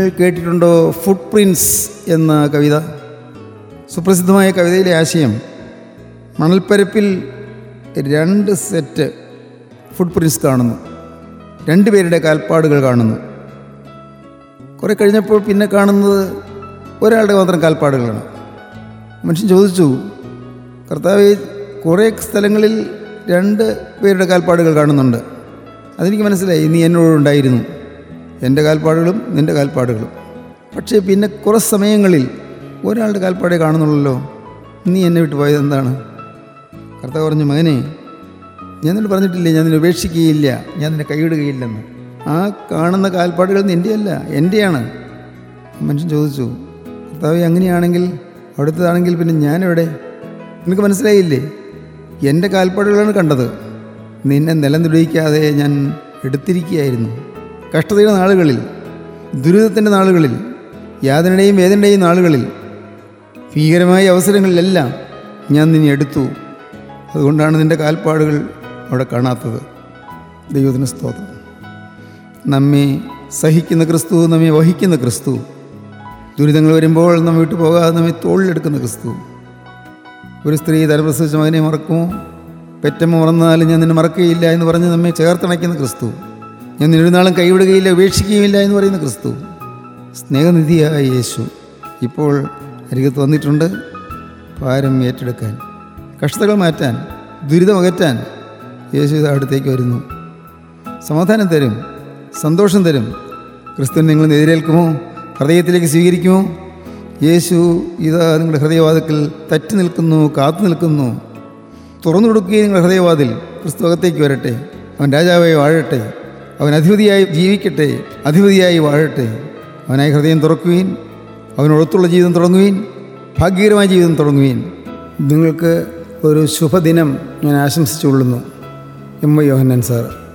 കേട്ടിട്ടുണ്ടോ ഫുട് പ്രിൻസ് എന്ന കവിത സുപ്രസിദ്ധമായ കവിതയിലെ ആശയം മണൽപ്പരപ്പിൽ രണ്ട് സെറ്റ് ഫുട് പ്രിൻസ് കാണുന്നു രണ്ടുപേരുടെ കാൽപ്പാടുകൾ കാണുന്നു കുറേ കഴിഞ്ഞപ്പോൾ പിന്നെ കാണുന്നത് ഒരാളുടെ മാത്രം കാൽപ്പാടുകളാണ് മനുഷ്യൻ ചോദിച്ചു കർത്താവ് കുറേ സ്ഥലങ്ങളിൽ രണ്ട് പേരുടെ കാൽപ്പാടുകൾ കാണുന്നുണ്ട് അതെനിക്ക് മനസ്സിലായി നീ എന്നോടുണ്ടായിരുന്നു എൻ്റെ കാൽപ്പാടുകളും നിൻ്റെ കാൽപ്പാടുകളും പക്ഷേ പിന്നെ കുറേ സമയങ്ങളിൽ ഒരാളുടെ കാൽപ്പാടേ കാണുന്നുള്ളല്ലോ നീ എന്നെ വിട്ട് പോയത് എന്താണ് കർത്താവ് പറഞ്ഞു മകനെ ഞാൻ നിന്നോട് പറഞ്ഞിട്ടില്ലേ ഞാൻ നിന്നെ ഉപേക്ഷിക്കുകയില്ല ഞാൻ നിന്നെ കൈവിടുകയില്ലെന്ന് ആ കാണുന്ന കാൽപ്പാടുകൾ നിൻ്റെയല്ല എൻ്റെയാണ് മനുഷ്യൻ ചോദിച്ചു കർത്താവ് അങ്ങനെയാണെങ്കിൽ അവിടുത്തേതാണെങ്കിൽ പിന്നെ ഞാനെവിടെ നിനക്ക് മനസ്സിലായില്ലേ എൻ്റെ കാൽപ്പാടുകളാണ് കണ്ടത് നിന്നെ നിലം തുടിക്കാതെ ഞാൻ എടുത്തിരിക്കുകയായിരുന്നു കഷ്ടതയുടെ നാളുകളിൽ ദുരിതത്തിൻ്റെ നാളുകളിൽ യാതനയുടെയും വേദനയുടെയും നാളുകളിൽ ഭീകരമായ അവസരങ്ങളിലെല്ലാം ഞാൻ നിന്നെ എടുത്തു അതുകൊണ്ടാണ് നിൻ്റെ കാൽപ്പാടുകൾ അവിടെ കാണാത്തത് ദൈവത്തിന് സ്തോത്രം നമ്മെ സഹിക്കുന്ന ക്രിസ്തു നമ്മെ വഹിക്കുന്ന ക്രിസ്തു ദുരിതങ്ങൾ വരുമ്പോൾ നമ്മെ വിട്ടു പോകാതെ നമ്മെ തോളിലെടുക്കുന്ന ക്രിസ്തു ഒരു സ്ത്രീ തല പ്രസവിച്ച മകനെ മറക്കുമോ പെറ്റമ്മ മറന്നാലും ഞാൻ നിന്നെ മറക്കുകയില്ല എന്ന് പറഞ്ഞ് നമ്മെ ചേർത്തണയ്ക്കുന്ന ക്രിസ്തു ഞാൻ നിന്നൊരു നാളും കൈവിടുകയില്ല ഉപേക്ഷിക്കുകയില്ല എന്ന് പറയുന്ന ക്രിസ്തു സ്നേഹനിധിയായ യേശു ഇപ്പോൾ അരികത്ത് വന്നിട്ടുണ്ട് ഭാരം ഏറ്റെടുക്കാൻ കഷ്ടതകൾ മാറ്റാൻ ദുരിതം അകറ്റാൻ യേശു ഇത് അടുത്തേക്ക് വരുന്നു സമാധാനം തരും സന്തോഷം തരും ക്രിസ്തുവിനെ നിങ്ങൾ എതിരേൽക്കുമോ ഹൃദയത്തിലേക്ക് സ്വീകരിക്കുമോ യേശു ഇതാ നിങ്ങളുടെ ഹൃദയവാതിക്കൽ തറ്റി നിൽക്കുന്നു കാത്തു നിൽക്കുന്നു തുറന്നു കൊടുക്കുകയും നിങ്ങളുടെ ഹൃദയവാതിൽ ക്രിസ്തു അകത്തേക്ക് വരട്ടെ അവൻ രാജാവായി വാഴട്ടെ അവൻ അധിപതിയായി ജീവിക്കട്ടെ അധിപതിയായി വാഴട്ടെ അവനായി ഹൃദയം തുറക്കുവീൻ അവനോടൊത്തുള്ള ജീവിതം തുടങ്ങുവീൻ ഭാഗ്യകരമായ ജീവിതം തുടങ്ങുവീൻ നിങ്ങൾക്ക് ഒരു ശുഭദിനം ഞാൻ ആശംസിച്ചുകൊള്ളുന്നു എം വൈ യോഹന്നൻ സാർ